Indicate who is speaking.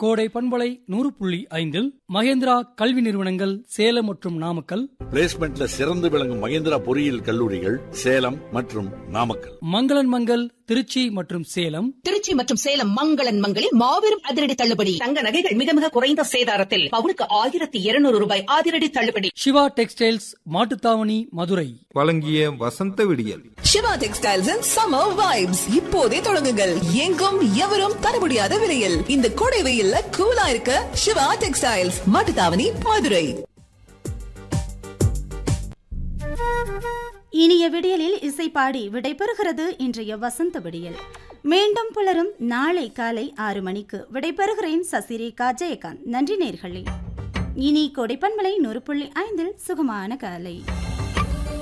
Speaker 1: கோடை பண்பலை நூறு புள்ளி ஐந்தில் மகேந்திரா கல்வி நிறுவனங்கள் சேலம் மற்றும் நாமக்கல்
Speaker 2: பிளேஸ்மெண்ட்ல சிறந்து விளங்கும் மகேந்திரா பொறியியல் கல்லூரிகள் சேலம் மற்றும் நாமக்கல்
Speaker 1: மங்களன் மங்கல் திருச்சி மற்றும் சேலம்
Speaker 3: திருச்சி மற்றும் சேலம் மங்களன் மங்களில் மாபெரும் அதிரடி தள்ளுபடி தங்க நகைகள் மிக மிக குறைந்த சேதாரத்தில் பவுனுக்கு ஆயிரத்தி இருநூறு ரூபாய் அதிரடி தள்ளுபடி
Speaker 1: சிவா டெக்ஸ்டைல்ஸ் மாட்டுத்தாவணி மதுரை
Speaker 4: வழங்கிய வசந்த விடியல்
Speaker 5: Siva textiles and summer vibes இப்போதே தொடங்குங்கள் எங்கும் எவரும் தர முடியாத விலையில் இந்த கோடை வெயில்ல கூலா இருக்க சிவா டெக்ஸ்டைல்ஸ் மாட்டுத்தாவணி மதுரை
Speaker 6: இனிய விடியலில் இசை பாடி விடைபெறுகிறது இன்றைய வசந்த விடியல் மீண்டும் புலரும் நாளை காலை ஆறு மணிக்கு விடைபெறுகிறேன் சசிரேகா ஜெயகாந்த் நன்றி நேர்களே இனி கொடைப்பன்மலை நூறு புள்ளி ஐந்தில் சுகமான காலை